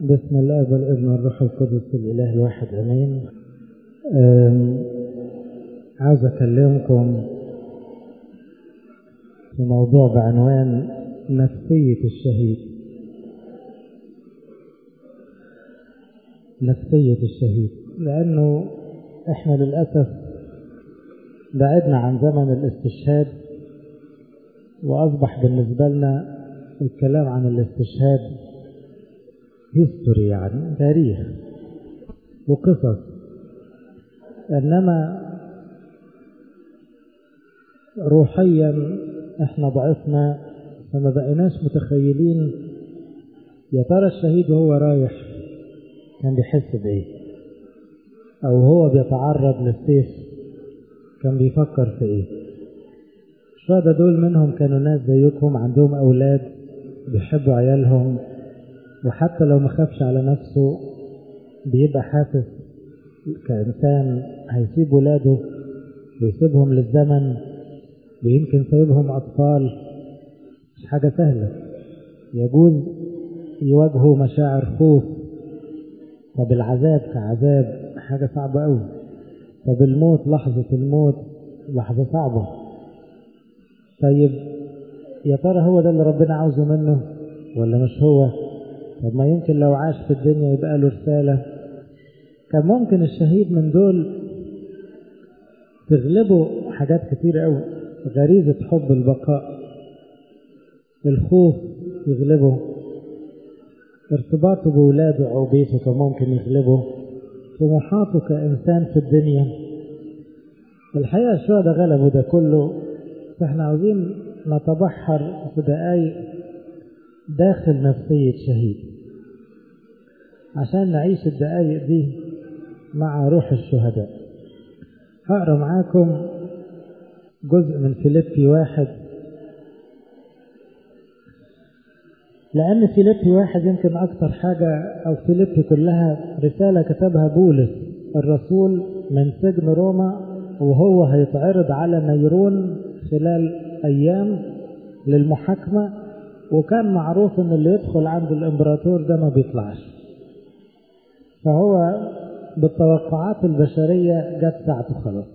بسم الله والابن والروح القدس الاله الواحد امين عاوز اكلمكم في موضوع بعنوان نفسية الشهيد نفسية الشهيد لأنه إحنا للأسف بعدنا عن زمن الاستشهاد وأصبح بالنسبة لنا الكلام عن الاستشهاد هيستوري يعني تاريخ وقصص إنما روحيا احنا ضعفنا فما بقيناش متخيلين يا ترى الشهيد وهو رايح كان بيحس بايه او هو بيتعرض للسيف كان بيفكر في ايه الشهداء دول منهم كانوا ناس زيكم عندهم اولاد بيحبوا عيالهم وحتى لو ما خافش على نفسه بيبقى حاسس كإنسان هيسيب ولاده ويسيبهم للزمن ويمكن سايبهم أطفال مش حاجة سهلة يجوز يواجهوا مشاعر خوف طب العذاب كعذاب حاجة صعبة أوي طب الموت لحظة الموت لحظة صعبة طيب يا ترى هو ده اللي ربنا عاوزه منه ولا مش هو طب ما يمكن لو عاش في الدنيا يبقى له رسالة كان ممكن الشهيد من دول تغلبه حاجات كتير قوي غريزة حب البقاء الخوف يغلبه ارتباطه بولاده أو بيته كان ممكن يغلبه طموحاته كإنسان في الدنيا الحقيقة الشهداء غلبوا ده كله فاحنا عاوزين نتبحر في دقايق داخل نفسية شهيد عشان نعيش الدقايق دي مع روح الشهداء هقرا معاكم جزء من فيليبي واحد لأن فيليبي واحد يمكن أكثر حاجة أو فيليبي كلها رسالة كتبها بولس الرسول من سجن روما وهو هيتعرض على نيرون خلال أيام للمحاكمة وكان معروف إن اللي يدخل عند الإمبراطور ده ما بيطلعش فهو بالتوقعات البشرية جت ساعته خلاص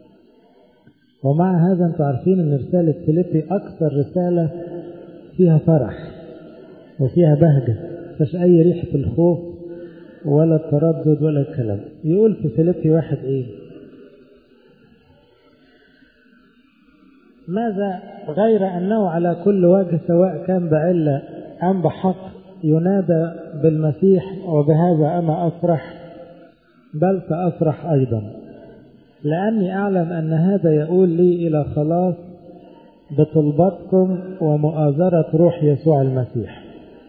ومع هذا انتم عارفين ان رسالة فيليبي اكثر رسالة فيها فرح وفيها بهجة مفيش اي ريحة الخوف ولا التردد ولا الكلام يقول في فيليبي واحد ايه ماذا غير انه على كل وجه سواء كان بعلة ام بحق ينادى بالمسيح وبهذا انا افرح بل سافرح ايضا لأني أعلم أن هذا يقول لي إلى خلاص بطلبتكم ومؤازرة روح يسوع المسيح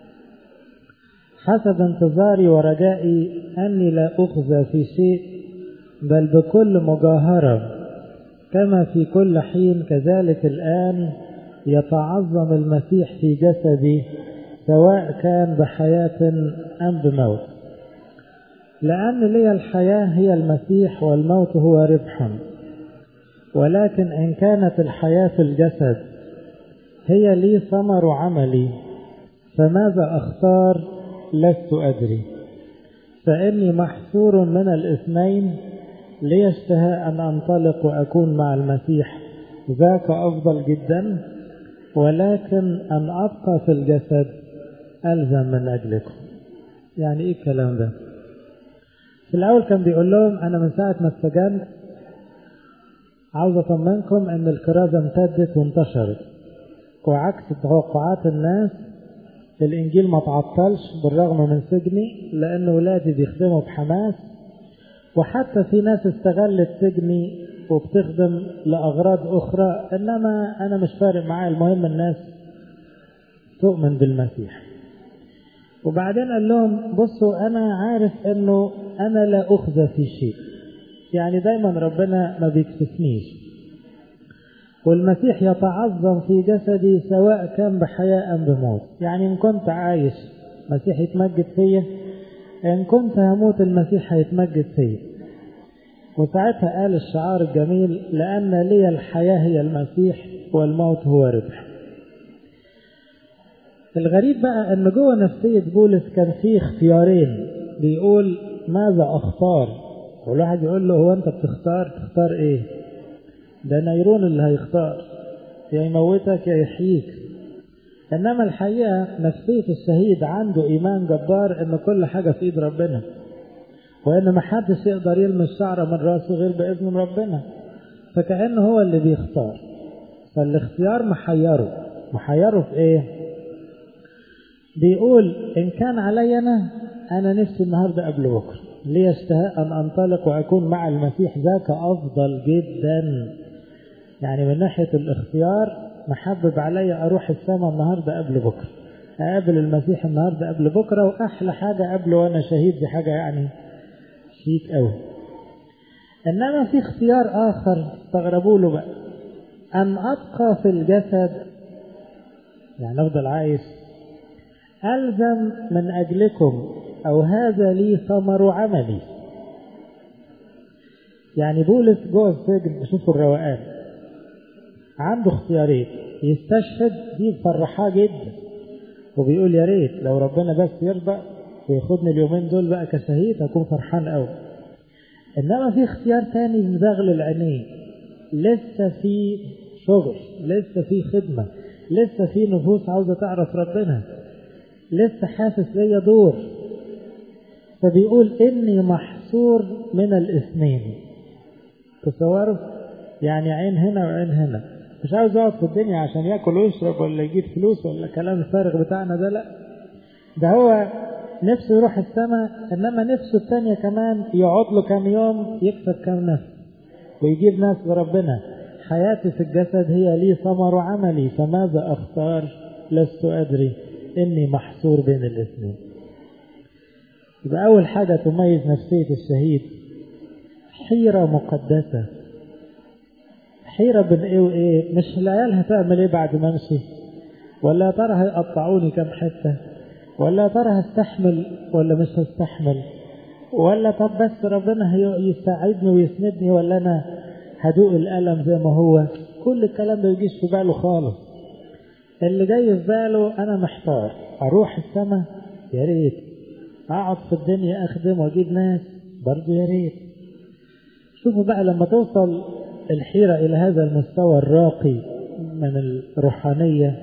حسب انتظاري ورجائي أني لا أخزى في شيء بل بكل مجاهرة كما في كل حين كذلك الآن يتعظم المسيح في جسدي سواء كان بحياة أم بموت لأن لي الحياة هي المسيح والموت هو ربح ولكن إن كانت الحياة في الجسد هي لي ثمر عملي فماذا أختار لست أدري فإني محصور من الاثنين لي اشتهاء أن أنطلق وأكون مع المسيح ذاك أفضل جدا ولكن أن أبقى في الجسد ألزم من أجلكم يعني إيه الكلام ده في الأول كان بيقول لهم أنا من ساعة ما اتسجنت عاوز أطمنكم إن الكرازة امتدت وانتشرت وعكس توقعات الناس الإنجيل ما تعطلش بالرغم من سجني لأن ولادي بيخدموا بحماس وحتى في ناس استغلت سجني وبتخدم لأغراض أخرى إنما أنا مش فارق معايا المهم الناس تؤمن بالمسيح وبعدين قال لهم بصوا انا عارف انه انا لا اخزى في شيء يعني دايما ربنا ما بيكسفنيش والمسيح يتعظم في جسدي سواء كان بحياة ام بموت يعني ان كنت عايش المسيح يتمجد فيا ان كنت هموت المسيح هيتمجد فيا وساعتها قال الشعار الجميل لان لي الحياة هي المسيح والموت هو ربح الغريب بقى ان جوه نفسية بولس كان فيه اختيارين بيقول ماذا اختار والواحد يقول له هو انت بتختار تختار ايه ده نيرون اللي هيختار يا يموتك يا يحييك انما الحقيقة نفسية الشهيد عنده ايمان جبار ان كل حاجة في ايد ربنا وان محدش يقدر يلمس شعره من راسه غير باذن ربنا فكأنه هو اللي بيختار فالاختيار محيره محيره في ايه بيقول ان كان علي انا انا نفسي النهارده قبل بكره لي اشتهاء ان انطلق واكون مع المسيح ذاك افضل جدا يعني من ناحيه الاختيار محبب علي اروح السماء النهارده قبل بكره اقابل المسيح النهارده قبل بكره واحلى حاجه قبله وانا شهيد دي حاجه يعني شيك قوي انما في اختيار اخر استغربوا له بقى ان ابقى في الجسد يعني افضل عايش الزم من اجلكم او هذا لي ثمر عملي يعني بولس جوه السجن شوفوا الروقان عنده اختيارين يستشهد دي مفرحاه جدا وبيقول يا ريت لو ربنا بس يرضى وياخدني اليومين دول بقى كشهيد هكون فرحان قوي انما في اختيار تاني مزغلل عينيه لسه في شغل لسه في خدمه لسه في نفوس عاوزه تعرف ربنا لسه حاسس ليا دور فبيقول اني محصور من الاثنين تصوروا يعني عين هنا وعين هنا مش عاوز يقعد في الدنيا عشان ياكل ويشرب ولا يجيب فلوس ولا الكلام الفارغ بتاعنا ده لا ده هو نفسه يروح السماء انما نفسه الثانيه كمان يقعد له كام يوم يكسب كام نفس ويجيب ناس لربنا حياتي في الجسد هي لي ثمر عملي فماذا اختار لست ادري اني محصور بين الاثنين يبقى اول حاجه تميز نفسيه الشهيد حيره مقدسه حيره بين ايه وايه مش العيال هتعمل ايه بعد ما امشي ولا ترى هيقطعوني كام حته ولا ترى هستحمل ولا مش هستحمل ولا طب بس ربنا يساعدني ويسندني ولا انا هدوق الالم زي ما هو كل الكلام ده يجيش في باله خالص اللي جاي في باله انا محتار اروح السماء يا ريت اقعد في الدنيا اخدم واجيب ناس برضه يا ريت شوفوا بقى لما توصل الحيرة إلى هذا المستوى الراقي من الروحانية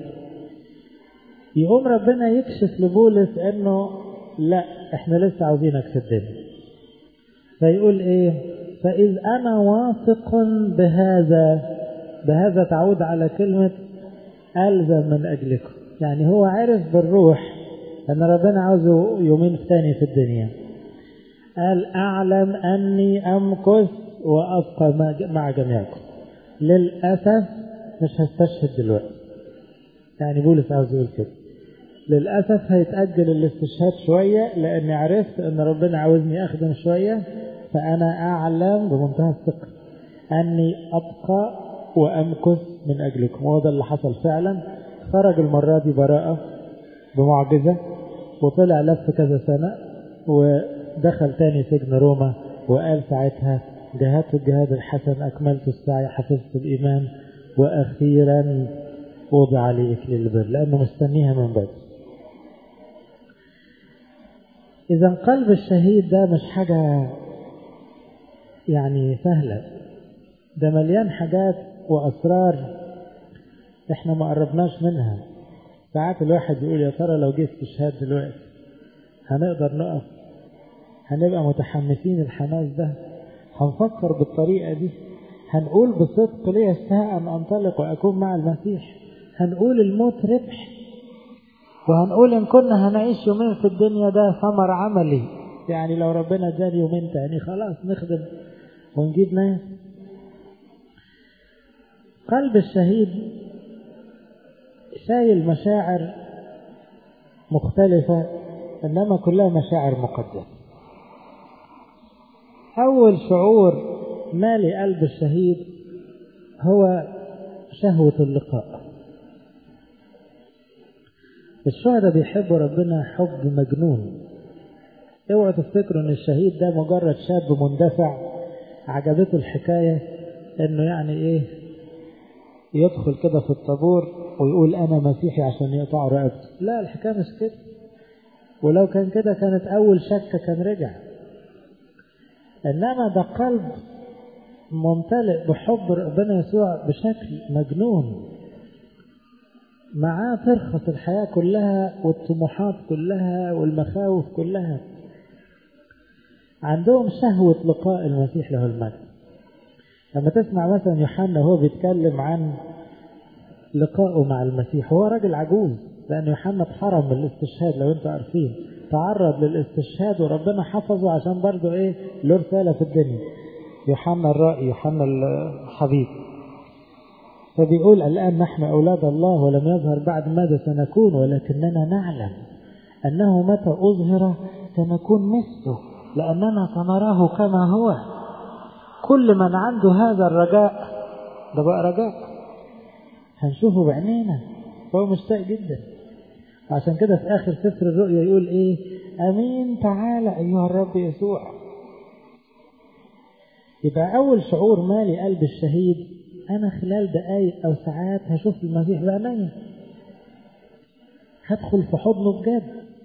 يقوم ربنا يكشف لبولس انه لا احنا لسه عاوزينك في الدنيا فيقول ايه فاذ انا واثق بهذا بهذا تعود على كلمة الزم من اجلكم يعني هو عرف بالروح ان ربنا عاوزه يومين تاني في الدنيا قال اعلم اني امكث وابقى مع جميعكم للاسف مش هستشهد دلوقتي يعني بولس عاوز يقول كده للأسف هيتأجل الاستشهاد شوية لأني عرفت أن ربنا عاوزني أخدم شوية فأنا أعلم بمنتهى الثقة أني أبقى وأمكث من أجلكم وهو ده اللي حصل فعلا خرج المرة دي براءة بمعجزة وطلع لف كذا سنة ودخل تاني سجن روما وقال ساعتها جهدت الجهاد الحسن أكملت السعي حفظت الإيمان وأخيرا وضع لي إكليل البر لأنه مستنيها من بدري إذا قلب الشهيد ده مش حاجة يعني سهلة ده مليان حاجات وأسرار إحنا ما قربناش منها ساعات الواحد يقول يا ترى لو جيت استشهاد دلوقتي هنقدر نقف هنبقى متحمسين الحماس ده هنفكر بالطريقة دي هنقول بصدق لي يستحق أن أنطلق وأكون مع المسيح هنقول الموت ربح وهنقول إن كنا هنعيش يومين في الدنيا ده ثمر عملي يعني لو ربنا اداني يومين تاني خلاص نخدم ونجيب ناس قلب الشهيد شايل مشاعر مختلفة إنما كلها مشاعر مقدسة أول شعور مالي قلب الشهيد هو شهوة اللقاء الشهداء بيحبوا ربنا حب مجنون اوعوا تفتكروا ان الشهيد ده مجرد شاب مندفع عجبته الحكاية انه يعني ايه يدخل كده في الطابور ويقول أنا مسيحي عشان يقطعوا رقبته لا الحكاية مش كده ولو كان كده كانت أول شكة كان رجع إنما ده قلب ممتلئ بحب ربنا يسوع بشكل مجنون معاه ترخص الحياة كلها والطموحات كلها والمخاوف كلها عندهم شهوة لقاء المسيح له المجد لما تسمع مثلا يوحنا وهو بيتكلم عن لقائه مع المسيح هو راجل عجوز لأن يوحنا اتحرم من الاستشهاد لو انتوا عارفين تعرض للاستشهاد وربنا حفظه عشان برضه ايه له رسالة في الدنيا يوحنا الرائي يوحنا الحبيب فبيقول الآن نحن أولاد الله ولم يظهر بعد ماذا سنكون ولكننا نعلم أنه متى أظهر سنكون مثله لأننا سنراه كما هو كل من عنده هذا الرجاء ده بقى رجاء هنشوفه بعينينا فهو مشتاق جدا عشان كده في آخر سفر الرؤيا يقول إيه أمين تعالى أيها الرب يسوع يبقى أول شعور مالي قلب الشهيد أنا خلال دقايق أو ساعات هشوف المسيح بعينيا هدخل في حضنه بجد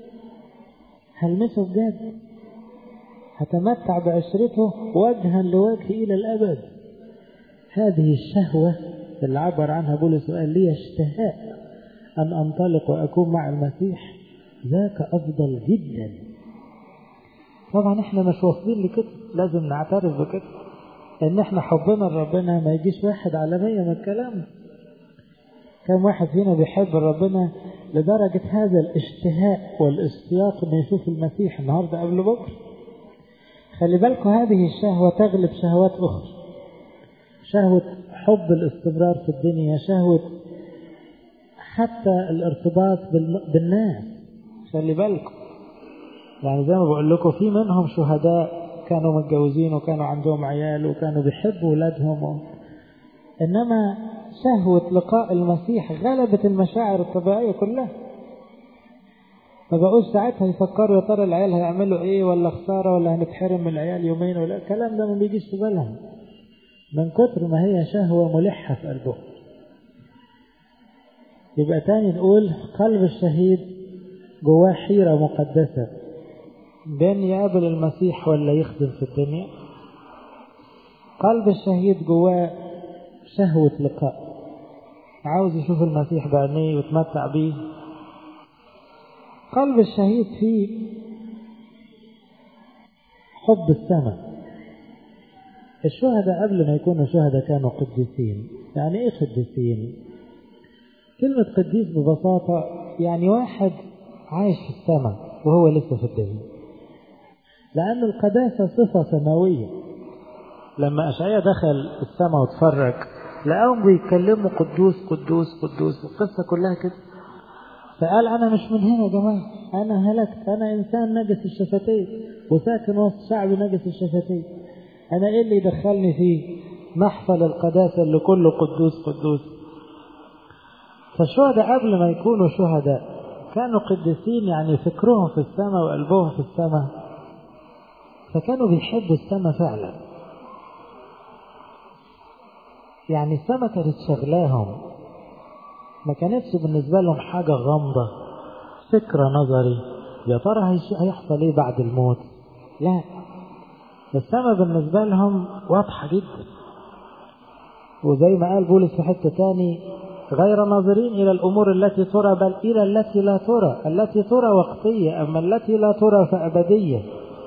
هلمسه بجد هتمتع بعشرته وجها لوجه إلى الأبد هذه الشهوة اللي عبر عنها بولس وقال لي اشتهاء أن أنطلق وأكون مع المسيح ذاك أفضل جدا طبعا احنا مش واصلين لكده لازم نعترف بكده ان احنا حبنا لربنا ما يجيش واحد على مية من الكلام كم واحد فينا بيحب ربنا لدرجة هذا الاشتهاء والاشتياق انه يشوف المسيح النهاردة قبل بكرة خلي بالكم هذه الشهوة تغلب شهوات أخرى شهوة حب الاستمرار في الدنيا شهوة حتى الارتباط بالناس خلي بالكم يعني زي ما بقول لكم في منهم شهداء كانوا متجوزين وكانوا عندهم عيال وكانوا بيحبوا ولادهم و... إنما شهوة لقاء المسيح غلبت المشاعر الطبيعية كلها ما بقوش ساعتها يفكروا يا ترى العيال هيعملوا ايه ولا خسارة ولا هنتحرم من العيال يومين ولا الكلام ده ما بيجيش في بالهم من كتر ما هي شهوة ملحة في قلبهم يبقى تاني نقول قلب الشهيد جواه حيرة مقدسة بين يقابل المسيح ولا يخدم في الدنيا قلب الشهيد جواه شهوة لقاء عاوز يشوف المسيح بعينيه ويتمتع بيه قلب الشهيد فيه حب السماء الشهداء قبل ما يكونوا شهداء كانوا قديسين يعني ايه قديسين كلمة قديس ببساطة يعني واحد عايش في السماء وهو لسه في الدنيا لأن القداسة صفة سماوية لما أشعيا دخل السماء واتفرج لقاهم بيتكلموا قدوس قدوس قدوس القصة كلها كده فقال أنا مش من هنا يا جماعة أنا هلكت أنا إنسان نجس الشفتين وساكن وسط شعب نجس الشفتين أنا إيه اللي يدخلني فيه محفل القداسة اللي كله قدوس قدوس فالشهداء قبل ما يكونوا شهداء كانوا قديسين يعني فكرهم في السماء وقلبهم في السماء فكانوا بيحبوا السماء فعلا يعني السماء كانت شغلاهم ما كانتش بالنسبة لهم حاجة غامضة فكرة نظري يا ترى هيحصل ايه بعد الموت لا السماء بالنسبة لهم واضحة جدا وزي ما قال بولس في حتة تاني غير ناظرين إلى الأمور التي ترى بل إلى التي لا ترى التي ترى وقتية أما التي لا ترى فأبدية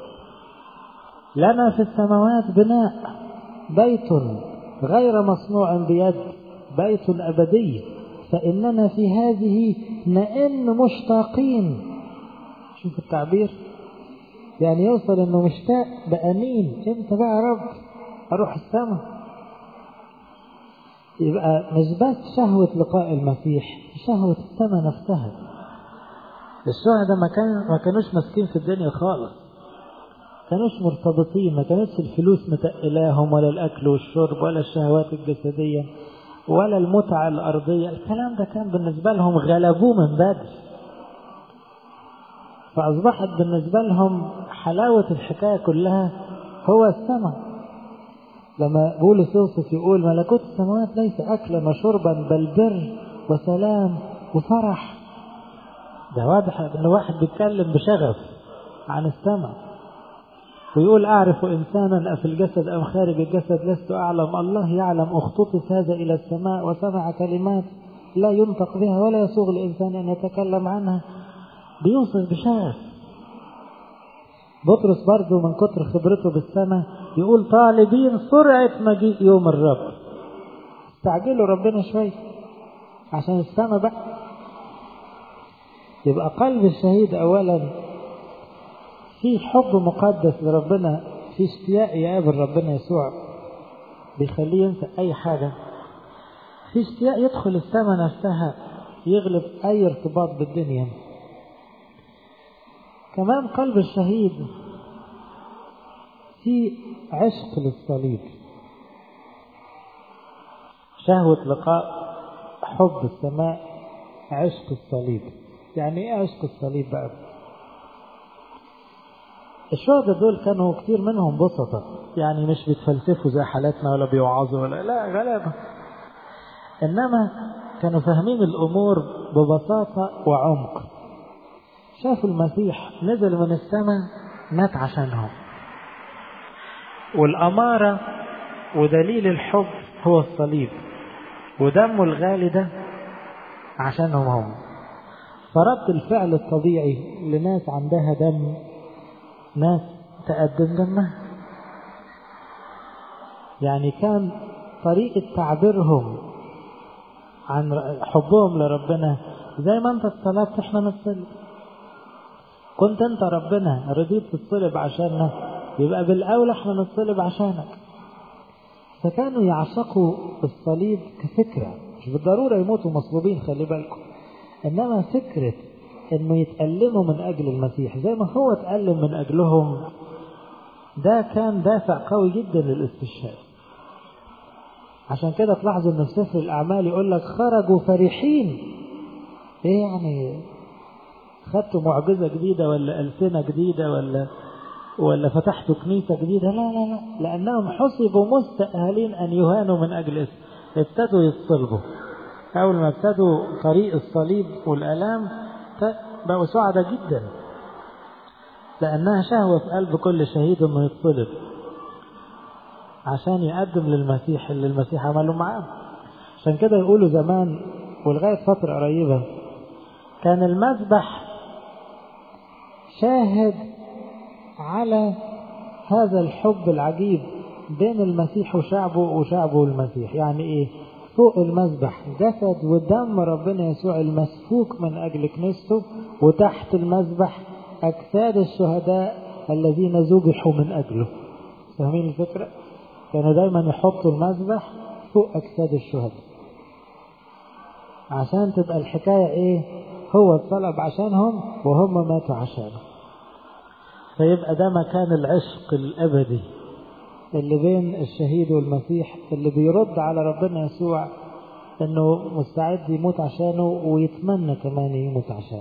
لنا في السماوات بناء بيت غير مصنوع بيد بيت أبدي فإننا في هذه نئن مشتاقين شوف التعبير يعني يوصل انه مشتاق بأنين امتى بقى يا رب اروح السماء يبقى مش بس شهوة لقاء المسيح شهوة السماء نفسها الشهداء ما كان ما كانوش ماسكين في الدنيا خالص كانوش مرتبطين ما كانتش الفلوس متقلاهم ولا الأكل والشرب ولا الشهوات الجسدية ولا المتعة الأرضية الكلام ده كان بالنسبة لهم غلبوه من بدري فأصبحت بالنسبة لهم حلاوة الحكاية كلها هو السماء لما بولس يوصف يقول ملكوت السماوات ليس أكلا وشربا بل بر وسلام وفرح ده واضح ان واحد بيتكلم بشغف عن السماء ويقول أعرف إنسانا أفي الجسد أم خارج الجسد لست أعلم الله يعلم اختطف هذا إلى السماء وسمع كلمات لا ينطق بها ولا يسوغ لإنسان أن يتكلم عنها بيوصف بشغف بطرس برضه من كتر خبرته بالسماء يقول طالبين سرعة مجيء يوم الرب استعجلوا ربنا شوية عشان السماء بقى يبقى قلب الشهيد أولا في حب مقدس لربنا في اشتياق يقابل ربنا يسوع بيخليه ينسى أي حاجة في اشتياق يدخل السماء نفسها يغلب أي ارتباط بالدنيا كمان قلب الشهيد في عشق للصليب شهوة لقاء حب السماء عشق الصليب يعني ايه عشق الصليب بقى الشهداء دول كانوا كتير منهم بسطة يعني مش بيتفلسفوا زي حالاتنا ولا بيوعظوا ولا لا غلابة إنما كانوا فاهمين الأمور ببساطة وعمق شافوا المسيح نزل من السماء مات عشانهم والأمارة ودليل الحب هو الصليب ودمه الغالي ده عشانهم هم فرد الفعل الطبيعي لناس عندها دم ناس تقدم دمها يعني كان طريقة تعبيرهم عن حبهم لربنا زي ما انت اتصلبت احنا نتصلب كنت انت ربنا رضيت تتصلب عشاننا يبقى بالاولى احنا نتصلب عشانك فكانوا يعشقوا الصليب كفكرة مش بالضرورة يموتوا مصلوبين خلي بالكم انما فكرة انه يتألموا من اجل المسيح زي ما هو اتألم من اجلهم ده كان دافع قوي جدا للاستشهاد عشان كده تلاحظوا ان في سفر الاعمال يقول لك خرجوا فرحين ايه يعني خدتوا معجزه جديده ولا السنه جديده ولا ولا فتحتوا كنيسه جديده لا لا لا لانهم حسبوا مستاهلين ان يهانوا من اجل اسم ابتدوا يتصلبوا اول ما ابتدوا طريق الصليب والالام بقوا سعداء جدا لانها شهوه في قلب كل شهيد انه يتصلب عشان يقدم للمسيح اللي المسيح عمله معاه عشان كده يقولوا زمان ولغاية فترة قريبة كان المذبح شاهد على هذا الحب العجيب بين المسيح وشعبه وشعبه والمسيح يعني ايه فوق المذبح جسد ودم ربنا يسوع المسفوك من أجل كنيسته وتحت المذبح أجساد الشهداء الذين ذبحوا من أجله فاهمين الفكرة؟ كانوا دايما يحطوا المذبح فوق أجساد الشهداء عشان تبقى الحكاية إيه هو اتصلب عشانهم وهم ماتوا عشانه فيبقى ده مكان العشق الأبدي اللي بين الشهيد والمسيح اللي بيرد على ربنا يسوع انه مستعد يموت عشانه ويتمنى كمان يموت عشانه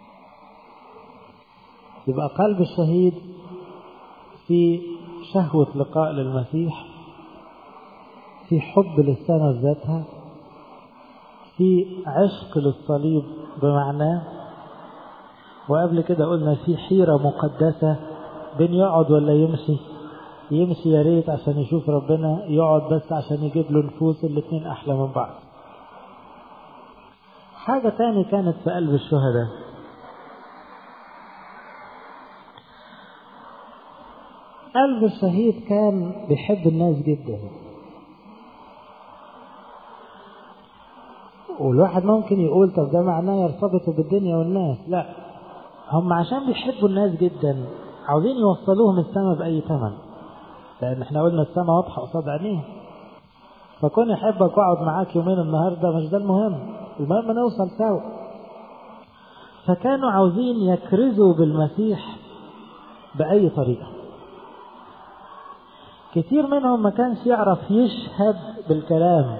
يبقى قلب الشهيد في شهوة لقاء للمسيح في حب للسنة ذاتها في عشق للصليب بمعناه وقبل كده قلنا في حيرة مقدسة بين يقعد ولا يمشي يمشي يا ريت عشان يشوف ربنا يقعد بس عشان يجيب له نفوس الاتنين أحلى من بعض حاجة تاني كانت في قلب الشهداء قلب الشهيد كان بيحب الناس جدا والواحد ممكن يقول طب ده معناه يرتبطوا بالدنيا والناس لا هم عشان بيحبوا الناس جدا عاوزين يوصلوهم السماء بأي ثمن لأن احنا قلنا السماء واضحة قصاد عينيهم فكون يحبك واقعد معاك يومين النهارده مش ده المهم المهم نوصل سوا فكانوا عاوزين يكرزوا بالمسيح بأي طريقة كتير منهم ما كانش يعرف يشهد بالكلام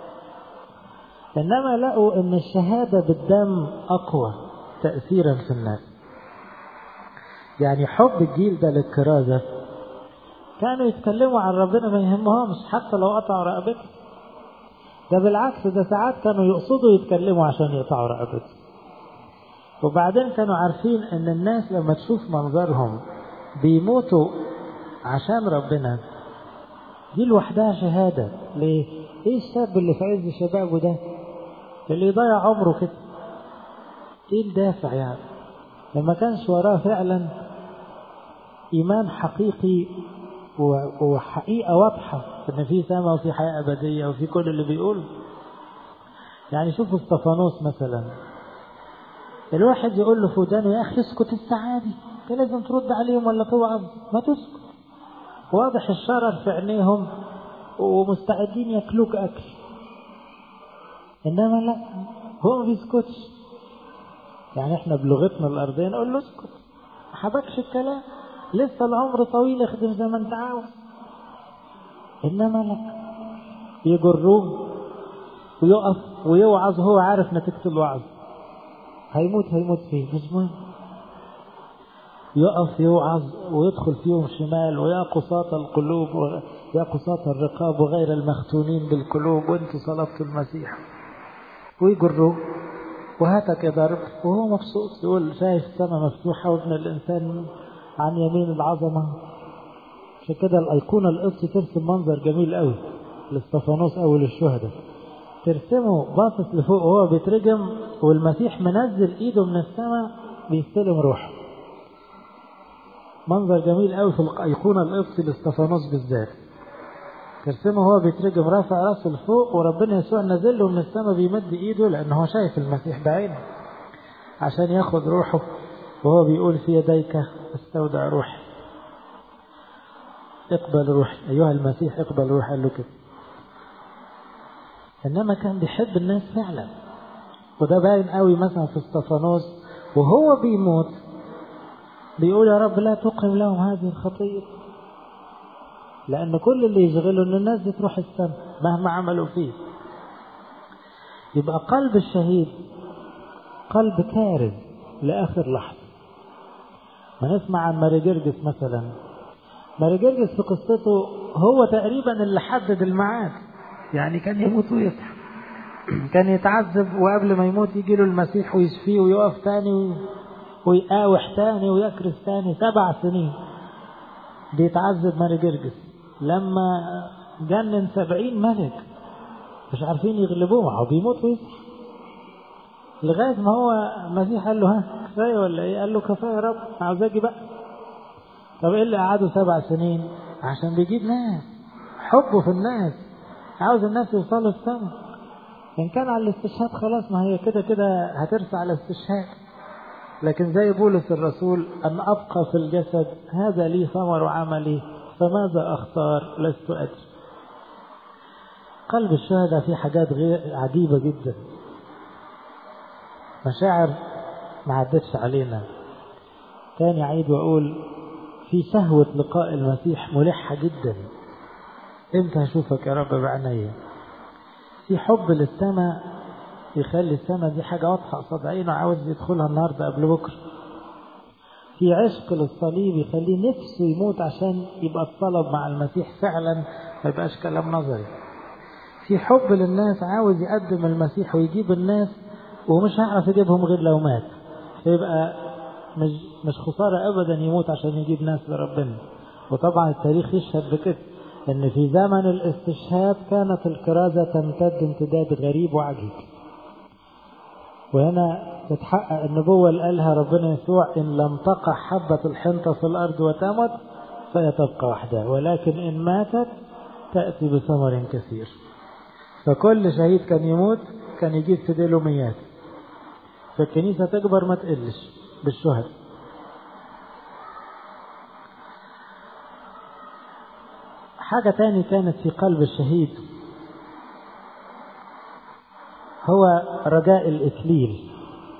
إنما لقوا إن الشهادة بالدم أقوى تأثيرا في الناس يعني حب الجيل ده للكرازة كانوا يتكلموا عن ربنا ما يهمهمش حتى لو قطعوا رقبته ده بالعكس ده ساعات كانوا يقصدوا يتكلموا عشان يقطعوا رقبته وبعدين كانوا عارفين ان الناس لما تشوف منظرهم بيموتوا عشان ربنا دي لوحدها شهادة ليه؟ ايه الشاب اللي في عز شبابه ده اللي يضيع عمره كده ايه الدافع يعني لما كانش وراه فعلا ايمان حقيقي وحقيقة واضحة ان في سماء وفي حياة ابدية وفي كل اللي بيقوله يعني شوفوا استفانوس مثلا الواحد يقول له فودانه يا اخي اسكت السعادي انت لازم ترد عليهم ولا توعظ ما تسكت واضح الشرر في عينيهم ومستعدين ياكلوك اكل انما لا هو ما بيسكتش يعني احنا بلغتنا الارضيه نقول له اسكت ما حبكش الكلام لسه العمر طويل اخدم زي ما انت عاوز انما لا يجروه ويقف ويوعظ هو عارف نتيجه الوعظ هيموت هيموت فيه مش مهم يقف يوعظ ويدخل فيهم شمال ويا قساط القلوب ويا قساط الرقاب وغير المختونين بالقلوب وانتوا صلبتوا المسيح ويجروه وهاتك يا ضرب وهو مبسوط يقول شايف السماء مفتوحة وابن الإنسان عن يمين العظمة عشان كده الأيقونة القدس ترسم منظر جميل قوي لاستفانوس أول الشهداء ترسمه باصص لفوق وهو بيترجم والمسيح منزل ايده من السماء بيستلم روحه منظر جميل قوي في الأيقونة القدسي لاستفانوس بالذات ترسمه هو بيترجم رافع راسه لفوق وربنا يسوع نازل له من السماء بيمد ايده لان هو شايف المسيح بعينه عشان ياخد روحه وهو بيقول في يديك استودع روحي اقبل روحي ايها المسيح اقبل روحي قال له كده انما كان بيحب الناس فعلا وده باين قوي مثلا في استفانوس وهو بيموت بيقول يا رب لا تقم لهم هذه الخطيه لأن كل اللي يشغله إن الناس دي تروح السماء مهما عملوا فيه يبقى قلب الشهيد قلب كارز لآخر لحظة ما نسمع عن ماري جرجس مثلا ماري جرجس في قصته هو تقريبا اللي حدد الميعاد يعني كان يموت ويصحى كان يتعذب وقبل ما يموت يجي له المسيح ويشفيه ويقف تاني ويقاوح تاني ويكرس تاني سبع سنين بيتعذب ماري جرجس لما جنن سبعين ملك مش عارفين يغلبوه هو بيموت ويصحى لغاية ما هو المسيح قال له ها كفاية ولا ايه؟ قال له كفاية يا رب عاوز اجي بقى طب ايه اللي قعدوا سبع سنين؟ عشان بيجيب ناس حبه في الناس عاوز الناس يوصلوا السما إن كان على الاستشهاد خلاص ما هي كده كده هترسى على الاستشهاد لكن زي بولس الرسول أن أبقى في الجسد هذا لي ثمر عملي فماذا أختار لست أدري قلب الشهداء فيه حاجات غير عجيبة جدا مشاعر ما عدتش علينا تاني عيد وأقول في شهوة لقاء المسيح ملحة جدا امتى هشوفك يا رب بعينيا في حب للسماء يخلي السماء دي حاجة واضحة قصاد عينه عاوز يدخلها النهاردة قبل بكرة في عشق للصليب يخليه نفسه يموت عشان يبقى الطلب مع المسيح فعلا ما يبقاش كلام نظري في حب للناس عاوز يقدم المسيح ويجيب الناس ومش هيعرف يجيبهم غير لو مات فيبقى مش مش خسارة أبدا يموت عشان يجيب ناس لربنا وطبعا التاريخ يشهد بكده ان في زمن الاستشهاد كانت الكرازة تمتد امتداد غريب وعجيب وهنا تتحقق النبوة اللي قالها ربنا يسوع إن لم تقع حبة الحنطة في الأرض وتمت فهي تبقى وحدها ولكن إن ماتت تأتي بثمر كثير فكل شهيد كان يموت كان يجيب في ديله ميات فالكنيسة تكبر ما تقلش بالشهد حاجة تاني كانت في قلب الشهيد هو رجاء الإكليل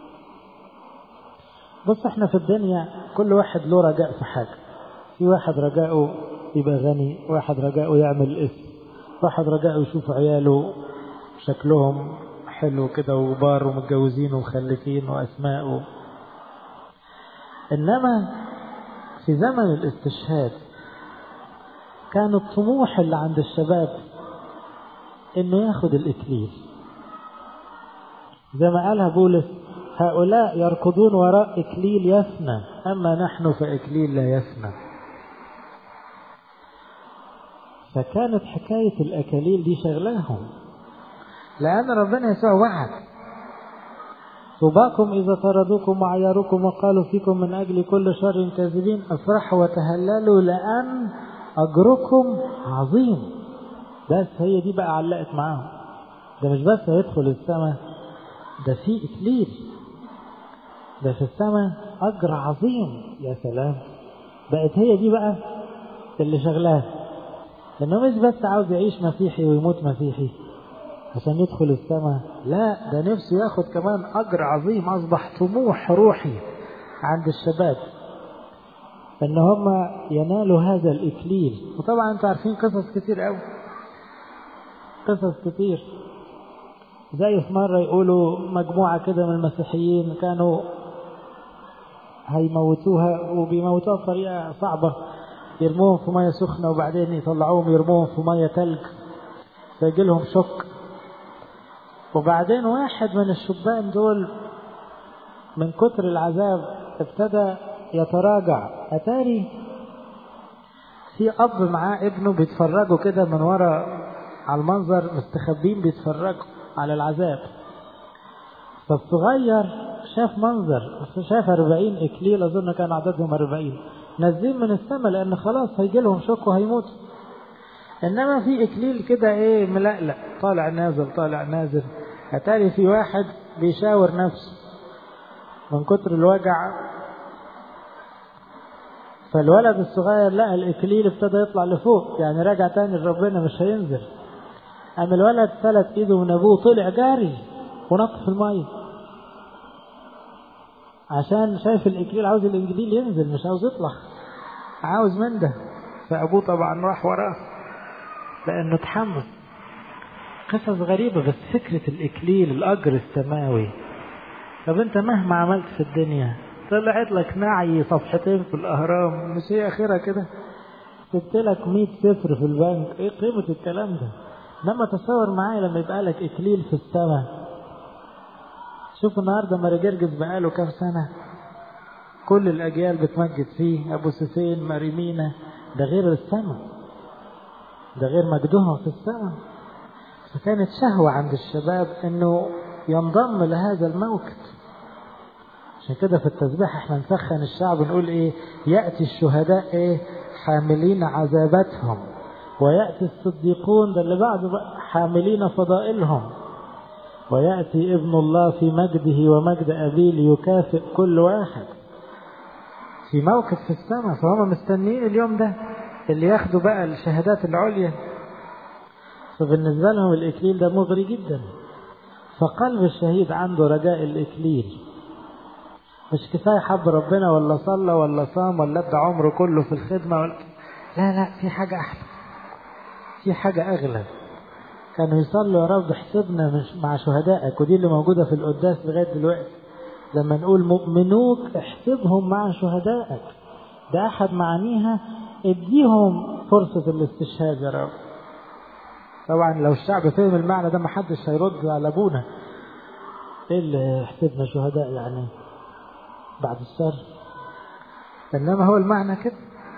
بص احنا في الدنيا كل واحد له رجاء في حاجة في واحد رجاؤه يبقى غني واحد رجاؤه يعمل اسم واحد رجاؤه يشوف عياله شكلهم حلو كده وكبار ومتجوزين ومخلفين وأسماء إنما في زمن الاستشهاد كان الطموح اللي عند الشباب انه ياخد الاكليل زي ما قالها بولس هؤلاء يركضون وراء اكليل يفنى اما نحن فاكليل لا يفنى فكانت حكاية الأكاليل دي شغلاهم لأن ربنا يسوع وعد طوباكم إذا طردوكم وعيروكم وقالوا فيكم من أجل كل شر كاذبين افرحوا وتهللوا لأن أجركم عظيم بس هي دي بقى علقت معاهم ده مش بس هيدخل السماء ده في إكليل ده في السماء أجر عظيم يا سلام بقت هي دي بقى اللي شغلاه انه مش بس عاوز يعيش مسيحي ويموت مسيحي عشان يدخل السماء لا ده نفسه ياخد كمان اجر عظيم اصبح طموح روحي عند الشباب ان هم ينالوا هذا الاكليل وطبعا انتوا عارفين قصص كتير قوي قصص كتير زي في مرة يقولوا مجموعة كده من المسيحيين كانوا هيموتوها وبيموتوها بطريقة صعبة يرموهم في مية سخنة وبعدين يطلعوهم يرموهم في مية تلج فيجي لهم شك وبعدين واحد من الشبان دول من كتر العذاب ابتدى يتراجع أتاري في أب معاه ابنه بيتفرجوا كده من ورا على المنظر مستخبين بيتفرجوا على العذاب فالصغير شاف منظر شاف أربعين إكليل أظن كان عددهم أربعين نازلين من السماء لأن خلاص هيجي لهم شك وهيموتوا إنما في إكليل كده إيه ملقلق طالع نازل طالع نازل أتاري في واحد بيشاور نفسه من كتر الوجع فالولد الصغير لقى الإكليل ابتدى يطلع لفوق يعني راجع تاني لربنا مش هينزل قام الولد فلت ايده من ابوه طلع جاري ونط في الميه عشان شايف الاكليل عاوز الانجليل ينزل مش عاوز يطلع عاوز من ده فابوه طبعا راح وراه لانه اتحمس قصص غريبة بس فكرة الإكليل الأجر السماوي طب أنت مهما عملت في الدنيا طلعت لك نعي صفحتين في الأهرام مش هي آخرها كده سبت لك 100 صفر في البنك إيه قيمة الكلام ده لما تصور معايا لما يبقى لك إكليل في السماء شوف النهارده مارجرجس بقاله كام سنة كل الأجيال بتمجد فيه أبو سفين مريمينا ده غير السماء ده غير مجدهم في السماء فكانت شهوة عند الشباب انه ينضم لهذا الموكب عشان كده في التسبيح احنا نسخن الشعب نقول ايه يأتي الشهداء ايه حاملين عذاباتهم ويأتي الصديقون ده اللي بعده بقى حاملين فضائلهم ويأتي ابن الله في مجده ومجد أبيه ليكافئ كل واحد في موقف في السماء فهم مستنيين اليوم ده اللي ياخدوا بقى الشهادات العليا فبالنسبة لهم الإكليل ده مغري جدا فقلب الشهيد عنده رجاء الإكليل مش كفاية حب ربنا ولا صلى ولا صام ولا ادى عمره كله في الخدمة ولا لا لا في حاجة أحلى في حاجة أغلى كانوا يصلوا يا رب احسبنا مش مع شهدائك ودي اللي موجودة في القداس لغاية دلوقتي لما نقول مؤمنوك احسبهم مع شهدائك ده أحد معانيها اديهم فرصة الاستشهاد يا رب طبعا لو الشعب فهم المعنى ده محدش هيرد على ابونا ايه اللي حسبنا شهداء يعني بعد الشر انما هو المعنى كده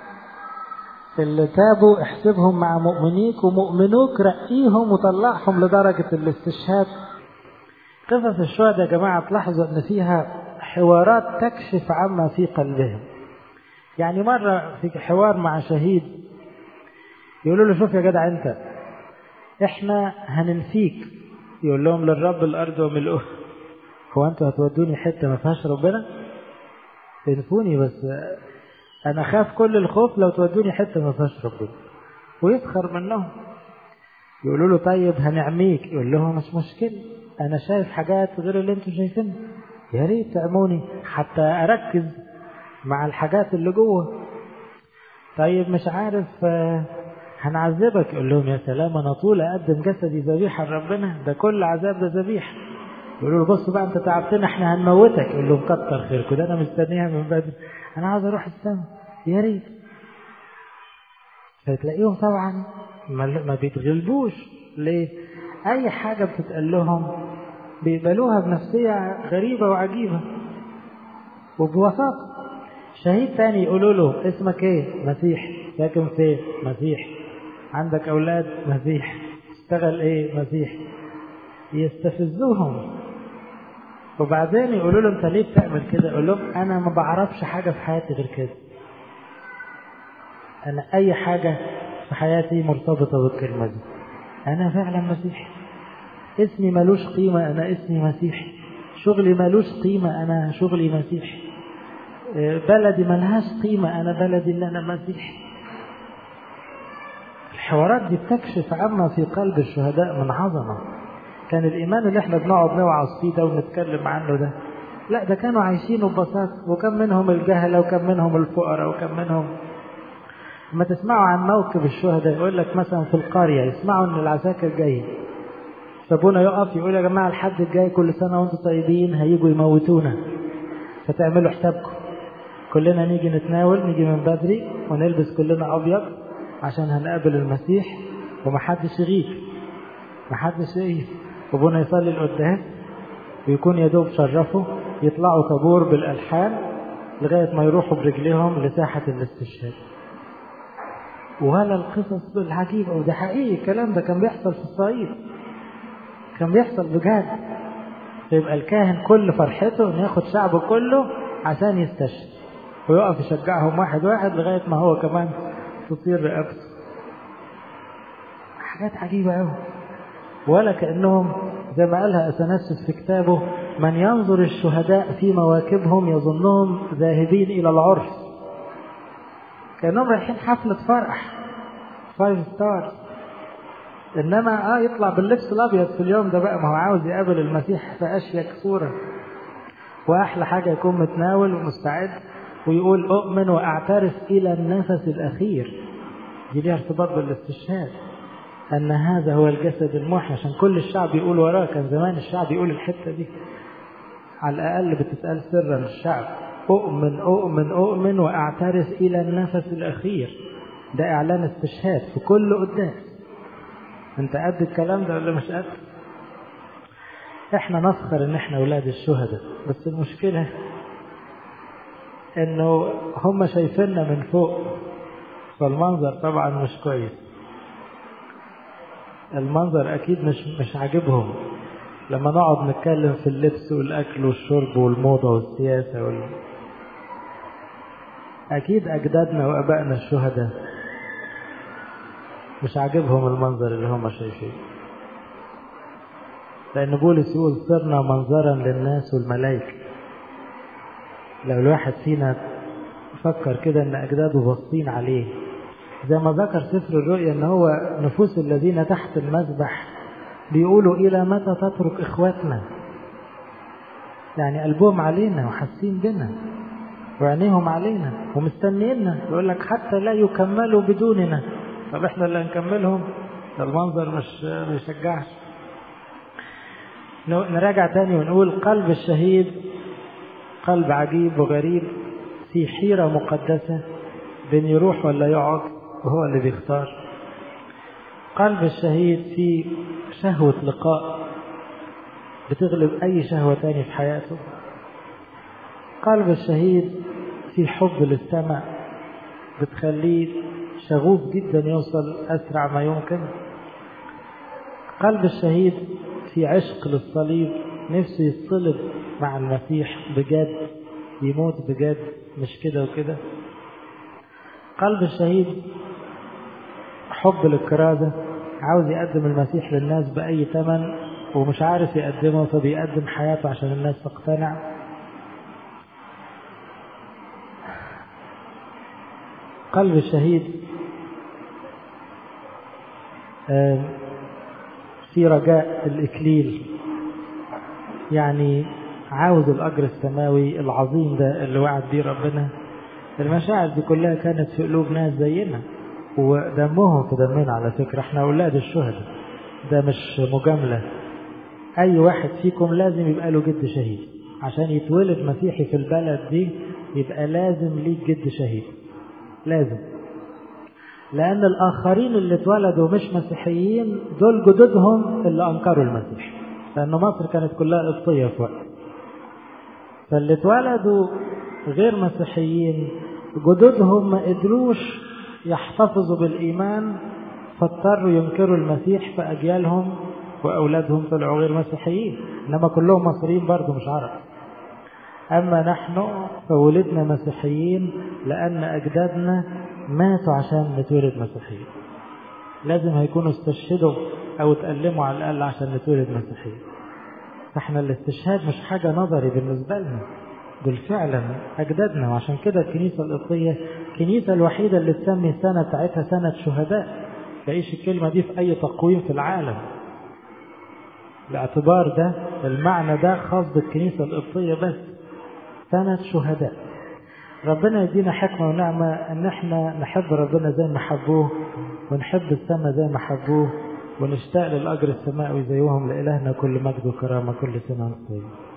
اللي تابوا احسبهم مع مؤمنيك ومؤمنوك رقيهم وطلعهم لدرجة الاستشهاد قصص الشهداء يا جماعة تلاحظوا ان فيها حوارات تكشف عما في قلبهم يعني مرة في حوار مع شهيد يقولوا له شوف يا جدع انت احنا هننفيك يقول لهم للرب الارض وملؤها هو انتوا هتودوني حته ما فيهاش ربنا تنفوني بس انا خاف كل الخوف لو تودوني حته ما فيهاش ربنا ويسخر منهم يقولوا له طيب هنعميك يقول لهم مش مشكله انا شايف حاجات غير اللي انتوا شايفينها يا ريت تعموني حتى اركز مع الحاجات اللي جوه طيب مش عارف آه هنعذبك يقول لهم يا سلام انا طول اقدم جسدي ذبيحه لربنا ده كل عذاب ده ذبيحه يقولوا له بص بقى انت تعبتنا احنا هنموتك يقول لهم كتر خيركم ده انا مستنيها من بدري انا عاوز اروح السما يا ريت فتلاقيهم طبعا ما بيتغلبوش ليه؟ أي حاجة بتتقال لهم بيقبلوها بنفسية غريبة وعجيبة وبوساطة شهيد تاني يقولوا له اسمك ايه؟ مسيح ساكن فين؟ مسيح عندك أولاد؟ مسيح اشتغل ايه؟ مسيح يستفزوهم وبعدين يقولوا له انت ليه بتعمل كده؟ يقول لهم انا ما بعرفش حاجة في حياتي غير كده انا اي حاجة في حياتي مرتبطة بالكلمة دي انا فعلا مسيحي اسمي ملوش قيمة انا اسمي مسيحي شغلي ملوش قيمة انا شغلي مسيحي بلدي ملهاش قيمة انا بلدي اللي انا مسيحي الحوارات دي بتكشف عما في قلب الشهداء من عظمة كان الإيمان اللي احنا بنقعد نوعظ فيه ده ونتكلم عنه ده لا ده كانوا عايشينه ببساطة وكم منهم الجهلة وكم منهم الفقراء وكم منهم لما تسمعوا عن موكب الشهداء يقول لك مثلا في القرية يسمعوا ان العساكر جاي فابونا يقف يقول يا جماعة الحد الجاي كل سنة وانتم طيبين هيجوا يموتونا فتعملوا حسابكم كلنا نيجي نتناول نيجي من بدري ونلبس كلنا أبيض عشان هنقابل المسيح ومحدش يغيب محدش يغيب وابونا يصلي القداس ويكون يا دوب شرفه يطلعوا طابور بالألحان لغاية ما يروحوا برجليهم لساحة الاستشهاد ولا القصص العجيبة وده حقيقي الكلام ده كان بيحصل في الصعيد كان بيحصل بجد يبقى الكاهن كل فرحته انه ياخد شعبه كله عشان يستشهد ويقف يشجعهم واحد واحد لغاية ما هو كمان تصير رقبته حاجات عجيبة قوي ولا كأنهم زي ما قالها أثناسيوس في كتابه من ينظر الشهداء في مواكبهم يظنهم ذاهبين إلى العرس كأنهم رايحين حفلة فرح فايف ستارز إنما آه يطلع باللبس الأبيض في اليوم ده بقى ما هو عاوز يقابل المسيح في أشيك صورة وأحلى حاجة يكون متناول ومستعد ويقول أؤمن وأعترف إلى النفس الأخير دي ليها ارتباط بالاستشهاد أن هذا هو الجسد المحيي عشان كل الشعب يقول وراه كان زمان الشعب يقول الحتة دي على الأقل بتتقال سرا الشعب أؤمن أؤمن أؤمن وأعترف إلى النفس الأخير ده إعلان استشهاد في كل قداس أنت قد الكلام ده ولا مش قد؟ إحنا نفخر إن إحنا أولاد الشهداء بس المشكلة إنه هم شايفيننا من فوق فالمنظر طبعا مش كويس المنظر أكيد مش مش عاجبهم لما نقعد نتكلم في اللبس والأكل والشرب والموضة والسياسة وال... أكيد أجدادنا وأبائنا الشهداء مش عاجبهم المنظر اللي هم شايفينه لأن بولس يقول صرنا منظرا للناس والملائكة لو الواحد فينا فكر كده ان اجداده باصين عليه زي ما ذكر سفر الرؤيا ان هو نفوس الذين تحت المذبح بيقولوا الى متى تترك اخواتنا يعني قلبهم علينا وحاسين بنا وعينيهم علينا ومستنينا يقول لك حتى لا يكملوا بدوننا طب احنا اللي هنكملهم ده المنظر مش ما يشجعش نراجع تاني ونقول قلب الشهيد قلب عجيب وغريب في حيرة مقدسة بين يروح ولا يقعد وهو اللي بيختار قلب الشهيد في شهوة لقاء بتغلب أي شهوة تاني في حياته قلب الشهيد في حب للسمع بتخليه شغوف جدا يوصل أسرع ما يمكن قلب الشهيد في عشق للصليب نفسه يتصلب مع المسيح بجد يموت بجد مش كده وكده قلب الشهيد حب للكرازة عاوز يقدم المسيح للناس بأي ثمن ومش عارف يقدمه فبيقدم حياته عشان الناس تقتنع قلب الشهيد في رجاء الإكليل يعني عاوز الأجر السماوي العظيم ده اللي وعد بيه ربنا المشاعر دي كلها كانت في قلوب ناس زينا ودمهم في دمنا على فكرة احنا أولاد الشهداء ده مش مجاملة أي واحد فيكم لازم يبقى له جد شهيد عشان يتولد مسيحي في البلد دي يبقى لازم ليك جد شهيد لازم لأن الآخرين اللي اتولدوا مش مسيحيين دول جدودهم اللي أنكروا المسيح لأن مصر كانت كلها قبطية في وقت فاللي اتولدوا غير مسيحيين جدودهم ما قدروش يحتفظوا بالإيمان فاضطروا ينكروا المسيح في أجيالهم وأولادهم طلعوا غير مسيحيين إنما كلهم مصريين برضه مش عرب أما نحن فولدنا مسيحيين لأن أجدادنا ماتوا عشان نتولد مسيحيين لازم هيكونوا استشهدوا أو تألموا على الأقل عشان نتولد مسيحيين فاحنا الاستشهاد مش حاجة نظري بالنسبة لنا دول فعلا أجدادنا وعشان كده الكنيسة القبطية الكنيسة الوحيدة اللي تسمي السنة بتاعتها سنة شهداء تلاقيش الكلمة دي في أي تقويم في العالم الاعتبار ده المعنى ده خاص بالكنيسة القبطية بس سنة شهداء ربنا يدينا حكمة ونعمة ان احنا نحب ربنا زي ما حبوه ونحب السماء زي ما حبوه ونشتاق للأجر السماوي زيهم لإلهنا كل مجد وكرامة كل سنة وانتم طيبين